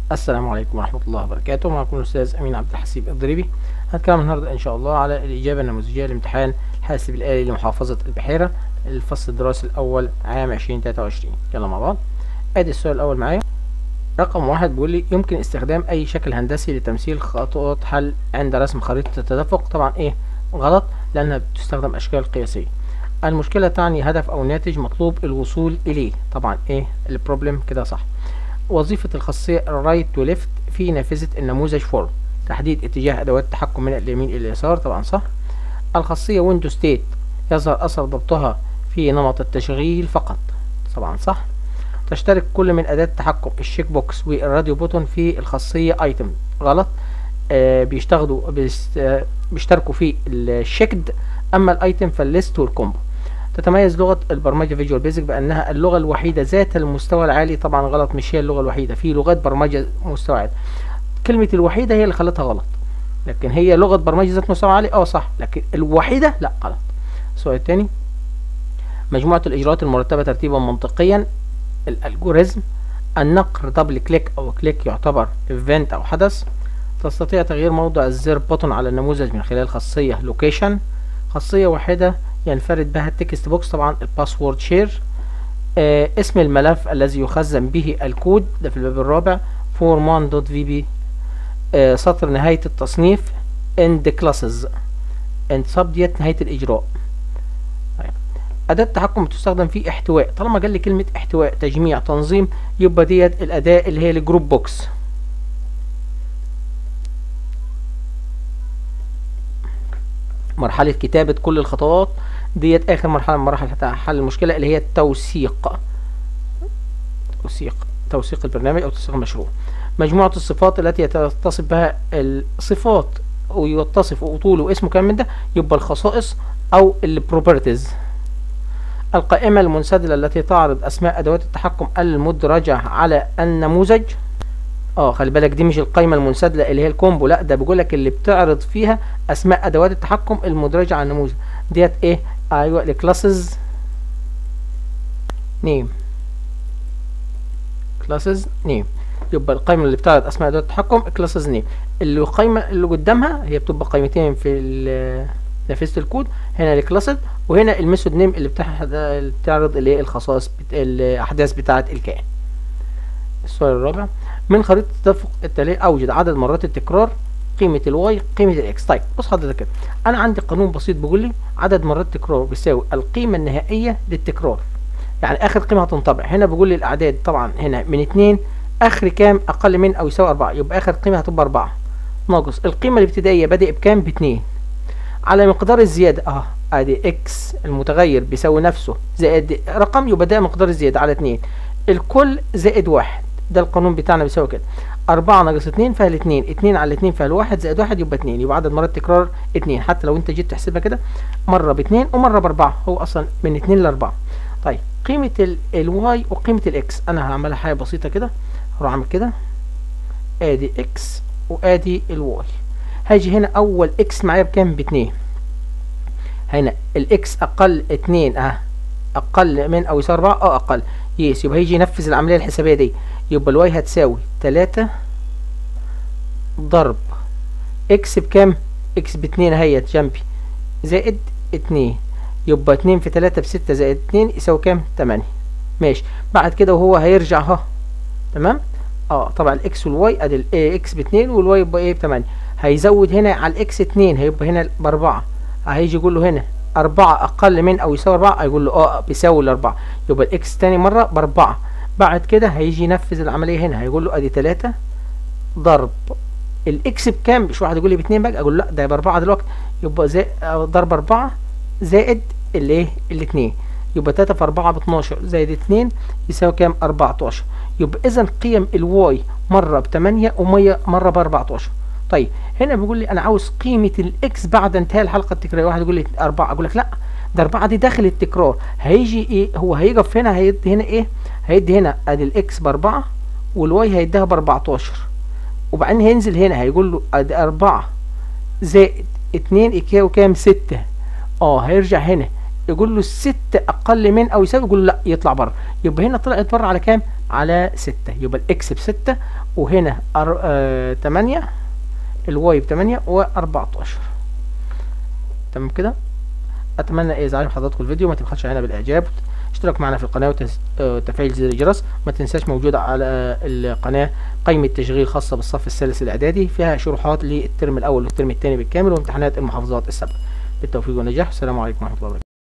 السلام عليكم ورحمة الله وبركاته معكم الأستاذ أمين عبد الحسيب الضريبي هنتكلم النهاردة إن شاء الله على الإجابة النموذجية لامتحان الحاسب الآلي لمحافظة البحيرة الفصل الدراسي الأول عام 2023 يلا مع بعض أدي السؤال الأول معايا رقم واحد بيقول لي يمكن استخدام أي شكل هندسي لتمثيل خطوات حل عند رسم خريطة التدفق طبعا إيه غلط لأنها بتستخدم أشكال قياسية المشكلة تعني هدف أو ناتج مطلوب الوصول إليه طبعا إيه البروبلم كده صح وظيفة الخاصية right to left في نافذة النموذج فورم تحديد اتجاه أدوات التحكم من اليمين إلى اليسار طبعا صح الخاصية window state يظهر أثر ضبطها في نمط التشغيل فقط طبعا صح تشترك كل من أداة التحكم الشيك بوكس والراديو بوتون في الخاصية ايتم غلط آه بيشتغلوا بيست آه بيشتركوا في الشيكد أما الايتم فالليست والكومبو تتميز لغة البرمجة فيجوال بيزك بأنها اللغة الوحيدة ذات المستوى العالي طبعا غلط مش هي اللغة الوحيدة في لغات برمجة مستوى عالي كلمة الوحيدة هي اللي خلتها غلط لكن هي لغة برمجة ذات مستوى عالي اه صح لكن الوحيدة لا غلط السؤال الثاني مجموعة الإجراءات المرتبة ترتيبا منطقيا الألجوريزم النقر دبل كليك أو كليك يعتبر ايفنت أو حدث تستطيع تغيير موضع الزر بوتون على النموذج من خلال خاصية لوكيشن خاصية واحدة ينفرد بها التكست بوكس طبعا الباسورد شير آه اسم الملف الذي يخزن به الكود ده في الباب الرابع forman.vb آه سطر نهاية التصنيف end classes end sub ديت نهاية الإجراء طيب. أداة التحكم بتستخدم في احتواء طالما جال لي كلمة احتواء تجميع تنظيم يبقى ديت الأداة اللي هي الجروب بوكس مرحلة كتابة كل الخطوات ديت آخر مرحلة من مراحل حل المشكلة اللي هي التوثيق توثيق توثيق البرنامج أو توثيق المشروع مجموعة الصفات التي يتصف بها الصفات ويتصف وطوله واسمه كام من ده يبقى الخصائص أو البروبرتيز القائمة المنسدلة التي تعرض أسماء أدوات التحكم المدرجة على النموذج اه خلي بالك دي مش القائمة المنسدلة اللي هي الكومبو لا ده بيقول لك اللي بتعرض فيها أسماء أدوات التحكم المدرجة على النموذج ديت إيه ايوه الكلاسز نيم كلاسز نيم يبقى القائمه اللي بتعرض اسماء ادوات التحكم كلاسز نيم اللي القائمه اللي قدامها هي بتبقى قائمتين في نافذه الكود هنا الكلاسز وهنا الميثود نيم اللي بتعرض اللي هي الخصائص بت... الاحداث بتاعه الكائن السؤال الرابع من خريطه التدفق التاليه اوجد عدد مرات التكرار قيمة الواي قيمة الاكس طيب بص حضرتك كده انا عندي قانون بسيط بيقول لي عدد مرات التكرار بيساوي القيمة النهائية للتكرار يعني اخر قيمة هتنطبع هنا بيقول لي الاعداد طبعا هنا من اتنين اخر كام اقل من او يساوي اربعة يبقى اخر قيمة هتبقى اربعة ناقص القيمة الابتدائية بادئ بكام باتنين على مقدار الزيادة اه ادي اكس المتغير بيساوي نفسه زائد رقم يبقى ده مقدار الزيادة على اتنين الكل زائد واحد ده القانون بتاعنا بيساوي كده أربعة ناقص اتنين فيها الاتنين اتنين على اتنين فيها الواحد زائد واحد يبقى اتنين يبقى عدد مرات تكرار اتنين حتى لو انت جيت تحسبها كده مرة باتنين ومرة بأربعة هو أصلا من اتنين لأربعة طيب قيمة ال الواي وقيمة الاكس أنا هعملها حاجة بسيطة كده هروح أعمل كده آدي اكس وآدي الواي هاجي هنا أول اكس معايا بكام باتنين هنا الاكس أقل اتنين اه أقل من أو يساوي أربعة اه أقل يس يبقى هيجي ينفذ العملية الحسابية دي يبقى الواي هتساوي تلاتة ضرب اكس بكام اكس باتنين اهيت جنبي زائد اتنين يبقى اتنين في تلاتة بستة زائد اتنين يساوي كام تمانية ماشي بعد كده وهو هيرجع اهو تمام اه طبعا الاكس والواي ادي الاكس باتنين والواي يبقى ايه بتمانية هيزود هنا على الاكس اتنين هيبقى هنا باربعة هيجي يقول له هنا أربعة أقل من أو يساوي أربعة هيقول له اه بيساوي الأربعة يبقى الإكس تاني مرة بأربعة بعد كده هيجي ينفذ العملية هنا هيقول له أدي تلاتة ضرب الإكس بكام مش واحد يقول لي باتنين بقى أقول له لأ ده بأربعة دلوقتي يبقى زي ضرب أربعة زائد الإيه الاتنين يبقى تلاتة في أربعة باتناشر زائد اتنين يساوي كام أربعتاشر يبقى إذا قيم الواي مرة بتمانية ومية مرة بأربعتاشر طيب هنا بيقول لي انا عاوز قيمه الاكس بعد انتهاء الحلقه التكراريه واحد يقول لي 4 اقول لك لا ده 4 دي داخل التكرار هيجي ايه هو هيقف هنا هيدي هنا ايه هيدي هنا ادي الاكس ب 4 والواي هيديها ب 14 وبعدين هينزل هنا هيقول له ادي 4 زائد 2 يساوي كام 6 اه هيرجع هنا يقول له الست اقل من او يساوي يقول له لا يطلع بره يبقى هنا طلعت بره على كام على ستة يبقى الاكس بستة وهنا أر... آه... تمانية الواي بتمانية وأربعتاشر تمام كده اتمنى اذا عجب حضراتكم الفيديو ما تبخلش علينا بالاعجاب اشترك معنا في القناه وتفعيل زر الجرس ما تنساش موجوده على القناه قائمه تشغيل خاصه بالصف الثالث الاعدادي فيها شروحات للترم الاول والترم الثاني بالكامل وامتحانات المحافظات السبع بالتوفيق والنجاح السلام عليكم ورحمه الله وبركاته